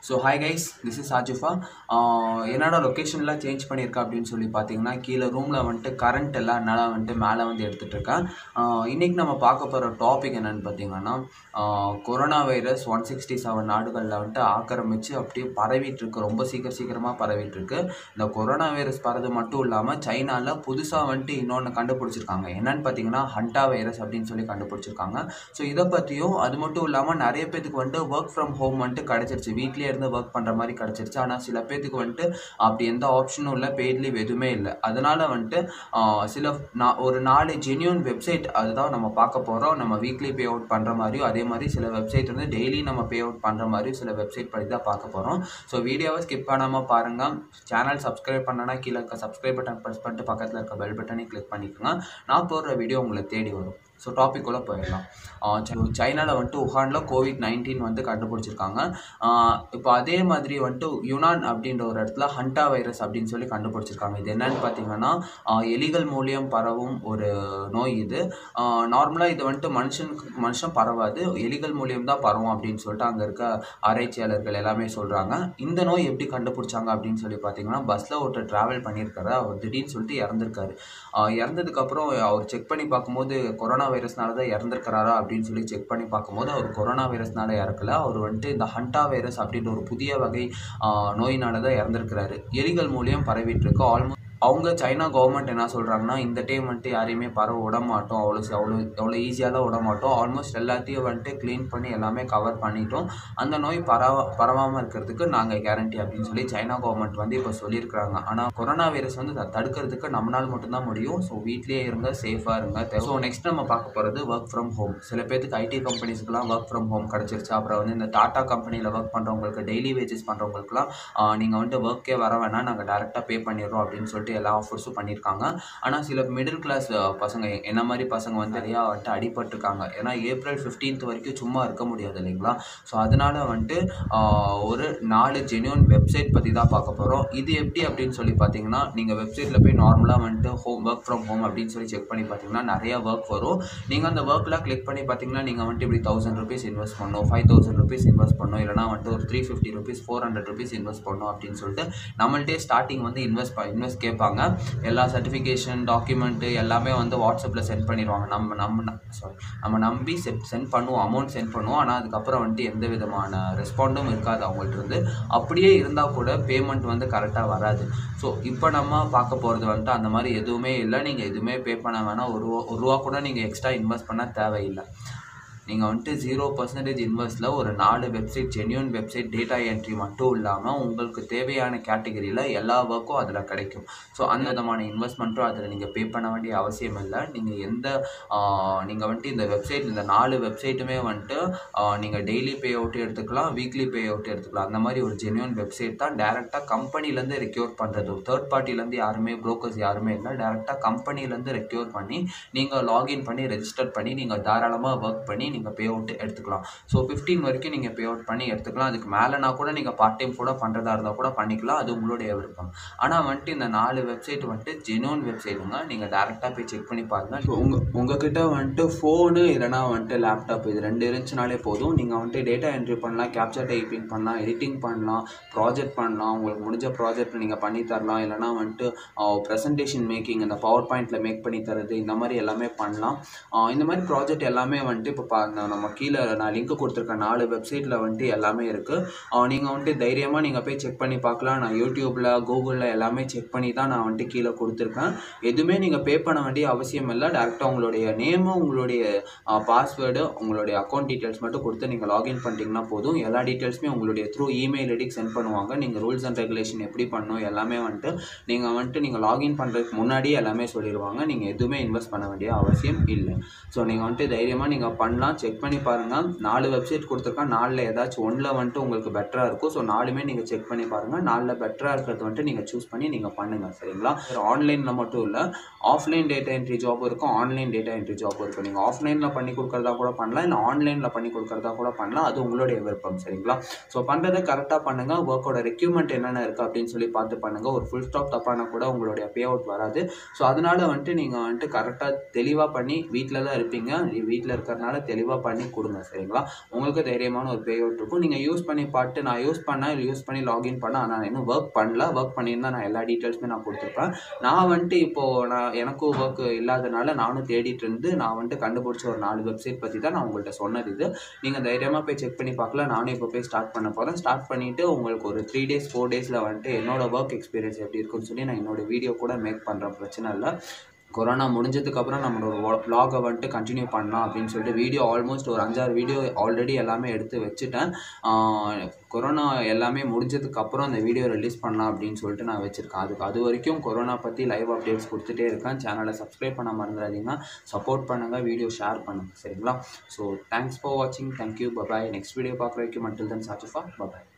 so hi guys this is Ajifa என்னோட லொக்கேஷனில் change பண்ணியிருக்கேன் அப்படின்னு சொல்லி பார்த்தீங்கன்னா கீழே ரூமில் வந்துட்டு கரண்ட் எல்லாம் என்னால் வந்துட்டு மேலே வந்து எடுத்துகிட்டு இருக்கேன் இன்றைக்கி நம்ம பார்க்க போகிற டாபிக் என்னென்னு பார்த்தீங்கன்னா corona virus one sixty seven நாடுகளில் வந்துட்டு ஆக்கிரமித்து அப்படியே பரவிட்டு இருக்கு ரொம்ப சீக்கிரம் சீக்கிரமாக பரவிட்டு இருக்கு இந்த கொரோனா வைரஸ் பரது மட்டும் இல்லாமல் சைனாவில் புதுசாக வந்துட்டு இன்னொன்று கண்டுபிடிச்சிருக்காங்க என்னன்னு பார்த்தீங்கன்னா ஹண்டா வைரஸ் அப்படின்னு சொல்லி கண்டுபிடிச்சிருக்காங்க ஸோ இதை பற்றியும் அது மட்டும் இல்லாமல் நிறைய பேத்துக்கு வந்துட்டு ஒர்க் ஃப்ரம் ஹோம் வந்துட்டு கிடச்சிருச்சு வீட்லேயே இருந்து ஒர்க் பண்ணுற மாதிரி கிடச்சிருச்சு ஆனால் சில பேத்துக்கு வந்துட்டு அப்படி எந்த ஆப்ஷனும் இல்லை பெய்ட் லீவ் எதுவுமே இல்லை அதனால் வந்துட்டு ஆஹ், சில நா- ஒரு நாலு ஜென்யூன் வெப்சைட் அதுதான் நம்ம பார்க்க போகிறோம் நம்ம வீக்லி பே அவுட் பண்ணுற மாதிரியும் அதே மாதிரி சில வெப்சைட் வந்து டெய்லி நம்ம பே அவுட் பண்ணுற மாதிரியும் சில வெப்சைட் படி தான் பார்க்க போகிறோம் ஸோ வீடியோவை ஸ்கிப் பண்ணாமல் பாருங்கள் சேனல் சப்ஸ்கிரைப் பண்ணனா கீழே இருக்க சப்ஸ்கிரைப் பட்டன் ப்ரெஸ் பண்ணிட்டு பக்கத்தில் இருக்க பெல் பட்டனை கிளிக் பண்ணிக்கோங்க நான் போடுற வீடியோ உங்களை தேடி வரும் ஸோ டாபிக்குள்ளே போயிடலாம் சைனாவில் வந்துட்டு உஹானில் கோவிட் நைன்டீன் வந்து கண்டுபிடிச்சிருக்காங்க ஆஹ் இப்போ அதே மாதிரி வந்துட்டு யுனான் அப்படின்ற ஒரு இடத்துல ஹண்டா வைரஸ் அப்படின்னு சொல்லி கண்டுபிடிச்சிருக்காங்க இது என்னன்னு பார்த்தீங்கன்னா ஆஹ் எலிகள் மூலியம் பரவும் ஒரு நோய் இது நார்மலாக இது வந்துட்டு மனுஷன் மனுஷன் பரவாது எலிகள் மூலியம் தான் பரவும் அப்படின்னு சொல்லிட்டு அங்கே இருக்க ஆராய்ச்சியாளர்கள் எல்லாமே சொல்கிறாங்க இந்த நோய் எப்படி கண்டுபிடிச்சாங்க அப்படின்னு சொல்லி பார்த்தீங்கன்னா பஸ்ஸில் ஒருத்தர் ட்ராவல் பண்ணியிருக்காரு அவர் திடீர்னு சொல்லிட்டு இறந்துருக்காரு ஆஹ் இறந்ததுக்கப்புறம் அவர் செக் பண்ணி பார்க்கும்போது கொரோனா வைரஸ்னால தான் இறந்துருக்கிறாரா அப்படின்னு சொல்லி செக் பண்ணி பார்க்கும்போது அவர் கொரோனா வைரஸ்னால இறக்கல அவர் வந்துட்டு இந்த ஹண்டா வைரஸ் அப்படின்ற ஒரு புதிய வகை ஆஹ் நோயினால தான் இறந்துருக்கிறாரு எலிகள் மூலியம் பரவிட்டு இருக்கு ஆல்மோஸ்ட் அவங்க சைனா கவர்மெண்ட் என்ன சொல்கிறாங்கன்னா இந்த டைம் வந்துட்டு யாரையுமே பரவ விட மாட்டோம் அவ்வளோ சி- அவ்வளோ அவ்வளோ ஈஸியாலாம் விட மாட்டோம் ஆல்மோஸ்ட் எல்லாத்தையும் வந்துட்டு க்ளீன் பண்ணி எல்லாமே கவர் பண்ணிட்டோம் அந்த நோய் பரவ பரவாமல் இருக்கிறதுக்கு நாங்கள் கேரண்டி அப்படின்னு சொல்லி சைனா கவர்மெண்ட் வந்து இப்போ சொல்லியிருக்கிறாங்க ஆனால் கொரோனா வைரஸ் வந்து த- தடுக்கிறதுக்கு நம்மளால் மட்டும்தான் முடியும் ஸோ வீட்லேயே இருங்க சேஃபாக இருங்க ஸோ நெக்ஸ்ட் நம்ம பார்க்க போகிறது ஒர்க் ஃப்ரம் ஹோம் சில பேருக்கு ஐடி கம்பெனிஸ்க்குலாம் ஒர்க் ஃப்ரம் ஹோம் கிடச்சிருச்சு அப்புறம் வந்து இந்த டாடா கம்பெனியில் ஒர்க் பண்ணுறவங்களுக்கு டெய்லி வேஜஸ் பண்ணுறவங்களுக்குலாம் நீங்கள் வந்துட்டு ஒர்க்கே வர வேணாம் நாங்கள் டேரெக்டாக பே பண்ணிடுறோம் அப்படின்னு சொல்லிட்டு எல்லா ஆஃபர்ஸும் பண்ணியிருக்காங்க ஆனால் சில மிடில் கிளாஸ் பசங்க என்ன மாதிரி பசங்க வந்து நிறையா வந்துட்டு அடிபட்டிருக்காங்க ஏன்னா ஏப்ரல் 15th வரைக்கும் சும்மா இருக்க முடியாது இல்லைங்களா ஸோ அதனால வந்துட்டு ஆஹ், ஒரு நாலு ஜென்யூன் வெப்சைட் பற்றி தான் பார்க்க போகிறோம் இது எப்படி அப்படின்னு சொல்லி பார்த்தீங்கன்னா நீங்கள் வெப்சைட்டில் போய் நார்மலாக வந்துட்டு ஹோம் ஒர்க் ஃப்ரம் ஹோம் அப்படின்னு சொல்லி செக் பண்ணி பார்த்தீங்கன்னா நிறைய ஒர்க் வரும் நீங்கள் அந்த ஒர்க்லாம் கிளிக் பண்ணி பார்த்தீங்கன்னா நீங்கள் வந்துட்டு இப்படி தௌசண்ட் ருபீஸ் இன்வெஸ்ட் பண்ணணும் ஃபைவ் தௌசண்ட் ருபீஸ் இன்வெஸ்ட் பண்ணணும் இல்லைனா வந்துட்டு ஒரு three fifty rupees four hundred rupees invest பண்ணணும் அப்படின்னு சொல்லிட்டு நம்மள்ட்டே ஸ்டார்டிங் வந்து இன்வெஸ்ட் இன்வெஸ்ட் கேட்பாங்க எல்லா சர்டிஃபிகேஷன் டாக்குமெண்ட்டு எல்லாமே வந்து வாட்ஸ்அப்பில் சென்ட் பண்ணிடுவாங்க நம்ம நம்ம சாரி நம்ம நம்பி செட் சென்ட் பண்ணுவோம் அமௌண்ட் சென்ட் பண்ணுவோம் ஆனால் அதுக்கப்புறம் வந்துட்டு எந்த விதமான ரெஸ்பாண்டும் இருக்காது அவங்கள்ட்ட இருந்து அப்படியே இருந்தால் கூட பேமெண்ட் வந்து கரெக்டாக வராது ஸோ இப்போ நம்ம பார்க்க போகிறது வந்துட்டு அந்த மாதிரி எதுவுமே இல்லை நீங்கள் எதுவுமே பே பண்ண வேணாம் ஒரு ரூபா ஒரு ரூபா கூட நீங்கள் எக்ஸ்ட்ரா இன்வெஸ்ட் பண்ண தேவையில்லை நீங்கள் வந்துட்டு ஜீரோ பர்சன்டேஜ் இன்வெஸ்ட்டில் ஒரு நாலு website genuine website data entry மட்டும் இல்லாமல் உங்களுக்கு தேவையான கேட்டகரியில் எல்லா ஒர்க்கும் அதில் கிடைக்கும் ஸோ அந்த விதமான இன்வெஸ்ட்மெண்ட்டும் அதில் நீங்கள் பே பண்ண வேண்டிய அவசியம் இல்லை நீங்கள் எந்த நீங்கள் வந்துட்டு இந்த வெப்சைட் இந்த நாலு வெப்சைட்டுமே வந்துட்டு நீங்கள் டெய்லி பே அவுட் எடுத்துக்கலாம் வீக்லி பே அவுட் எடுத்துக்கலாம் அந்த மாதிரி ஒரு ஜென்யூன் வெப்சைட் தான் டேரெக்டாக கம்பெனிலேருந்து ரெக்யூர் பண்ணுறது தேர்ட் பார்ட்டிலேருந்து யாருமே brokers யாருமே இல்லை டேரெக்டாக கம்பெனிலேருந்து ரெக்யூர் பண்ணி நீங்கள் லாகின் பண்ணி ரெஜிஸ்டர் பண்ணி நீங்கள் தாராளமாக ஒர்க் பண்ணி நீங்கள் பே அவுட் எடுத்துக்கலாம் ஸோ 15 வரைக்கும் நீங்கள் பே அவுட் பண்ணி எடுத்துக்கலாம் அதுக்கு மேலேனா கூட நீங்கள் பார்ட் டைம் கூட பண்ணுறதா இருந்தால் கூட பண்ணிக்கலாம் அது உங்களுடைய விருப்பம் ஆனால் வந்துட்டு இந்த நாலு வெப்சைட் வந்துட்டு ஜெனூன் வெப்சைட்டுங்க நீங்கள் டேரெக்டாக போய் செக் பண்ணி பாருங்கள் ஸோ உங்கள் உங்ககிட்ட வந்துட்டு ஃபோனு இல்லைனா வந்துட்டு லேப்டாப் இது ரெண்டு இருந்துச்சுனாலே போதும் நீங்கள் வந்துட்டு டேட்டா என்ட்ரி பண்ணலாம் கேப்சர் டைப்பிங் பண்ணலாம் எடிட்டிங் பண்ணலாம் ப்ராஜெக்ட் பண்ணலாம் உங்களுக்கு முடிஞ்ச ப்ராஜெக்ட் நீங்கள் பண்ணி தரலாம் இல்லைனா வந்துட்டு ப்ரெசன்டேஷன் மேக்கிங் இந்த பவர் பாயிண்டில் மேக் பண்ணி தரது இந்த மாதிரி எல்லாமே பண்ணலாம் ஆஹ் இந்த மாதிரி ப்ராஜெக்ட் எல்லாமே வந்துட்டு இப்போ பா இந்த நம்ம கீழே நான் லிங்க் கொடுத்துருக்க நாலு வெப்சைட்டில் வந்துட்டு எல்லாமே இருக்குது நீங்கள் வந்துட்டு தைரியமாக நீங்கள் போய் செக் பண்ணி பார்க்கலாம் நான் யூடியூப்பில் கூகுளில் எல்லாமே செக் பண்ணி தான் நான் வந்துட்டு கீழே கொடுத்துருக்கேன் எதுவுமே நீங்கள் பே பண்ண வேண்டிய அவசியம் இல்லை டேரெக்டாக உங்களுடைய நேமும் உங்களுடைய பாஸ்வேர்டு உங்களுடைய அக்கௌண்ட் டீட்டெயில்ஸ் மட்டும் கொடுத்து நீங்கள் லாகின் பண்ணிட்டீங்கன்னா போதும் எல்லா டீட்டெயில்ஸுமே உங்களுடைய த்ரூ இமெயில் ஐடிக்கு சென்ட் பண்ணுவாங்க நீங்கள் ரூல்ஸ் அண்ட் ரெகுலேஷன் எப்படி பண்ணணும் எல்லாமே வந்துட்டு நீங்கள் வந்துட்டு நீங்கள் லாகின் பண்ணுறதுக்கு முன்னாடியே எல்லாமே சொல்லிடுவாங்க நீங்கள் எதுவுமே இன்வெஸ்ட் பண்ண வேண்டிய அவசியம் இல்லை ஸோ நீங்கள் வந்துட்டு தைரியமாக நீங்கள் பண்ணலாம் செக் பண்ணி பாருங்கள் நாலு வெப்சைட் கொடுத்துருக்கேன் நாலில் ஏதாச்சும் ஒன்றில் வந்துட்டு உங்களுக்கு பெட்டராக இருக்கும் ஸோ நாலுமே நீங்கள் செக் பண்ணி பாருங்கள் நாலில் பெட்டராக இருக்கிறது வந்துட்டு நீங்கள் சூஸ் பண்ணி நீங்கள் பண்ணுங்கள் சரிங்களா ஆன்லைனில் மட்டும் இல்லை ஆஃப்லைன் டேட்டா என்ட்ரி ஜாப் இருக்கும் ஆன்லைன் டேட்டா என்ட்ரி ஜாப் இருக்கும் நீங்கள் ஆஃப்லைனில் பண்ணி கொடுக்குறதா கூட பண்ணலாம் இல்லை ஆன்லைனில் பண்ணி கொடுக்குறதா கூட பண்ணலாம் அது உங்களுடைய விருப்பம் சரிங்களா ஸோ பண்ணுறதை கரெக்டாக பண்ணுங்கள் ஒர்க்கோட ரெக்யூப்மெண்ட் என்னென்ன இருக்குது அப்படின்னு சொல்லி பார்த்து பண்ணுங்கள் ஒரு ஃபுல் ஸ்டாப் தப்பானா கூட உங்களுடைய பே அவுட் வராது ஸோ அதனால வந்துட்டு நீங்கள் வந்துட்டு கரெக்டாக தெளிவாக பண்ணி வீட்டில் தான் இருப்பீங்க வீட்டில் இருக்கிறதுனால தெளிவாக தெளிவாக பண்ணி கொடுங்க சரிங்களா உங்களுக்கு தைரியமான ஒரு பே அவுட் இருக்கும் நீங்கள் யூஸ் பண்ணி பார்த்து நான் யூஸ் பண்ணேன் இல்லை யூஸ் பண்ணி லாகின் பண்ணேன் ஆனால் நான் இன்னும் ஒர்க் பண்ணல ஒர்க் பண்ணியிருந்தா நான் எல்லா டீட்டெயில்ஸுமே நான் கொடுத்துருப்பேன் நான் வந்துட்டு இப்போது நான் எனக்கும் ஒர்க் இல்லாதனால நானும் தேடிட்டு இருந்து நான் வந்துட்டு கண்டுபிடிச்ச ஒரு நாலு வெப்சைட் பற்றி தான் நான் உங்கள்கிட்ட சொன்னது இது நீங்கள் தைரியமாக போய் செக் பண்ணி பார்க்கல நானும் இப்போ போய் ஸ்டார்ட் பண்ண போகிறேன் ஸ்டார்ட் பண்ணிவிட்டு உங்களுக்கு ஒரு த்ரீ டேஸ் ஃபோர் டேஸில் வந்துட்டு என்னோட ஒர்க் எக்ஸ்பீரியன்ஸ் எப்படி இருக்குன்னு சொல்லி நான் என்னோட வீடியோ கூட மேக் பண்ணுறேன் பிரச்சனை இல்லை கொரோனா முடிஞ்சதுக்கப்புறம் நம்மளோட vlog-அ வந்துட்டு கண்டினியூ பண்ணலாம் அப்படின்னு சொல்லிட்டு வீடியோ ஆல்மோஸ்ட் ஒரு அஞ்சாறு வீடியோ ஆல்ரெடி எல்லாமே எடுத்து வச்சுட்டேன் ஆஹ் கொரோனா எல்லாமே முடிஞ்சதுக்கப்புறம் அந்த வீடியோ ரிலீஸ் பண்ணலாம் அப்படின்னு சொல்லிட்டு நான் வச்சுருக்கேன் அதுக்கு அது வரைக்கும் கொரோனா பற்றி லைவ் அப்டேட்ஸ் கொடுத்துட்டே இருக்கேன் சேனலை சப்ஸ்கிரைப் பண்ண மறந்துடாதீங்க சப்போர்ட் பண்ணுங்கள் வீடியோ ஷேர் பண்ணுங்கள் சரிங்களா ஸோ தேங்க்ஸ் ஃபார் வாட்சிங் தேங்க்யூ பபாய் நெக்ஸ்ட் வீடியோ பார்க்குற வரைக்கும் மட்டும் தான் சாச்சுஃபா பபாய்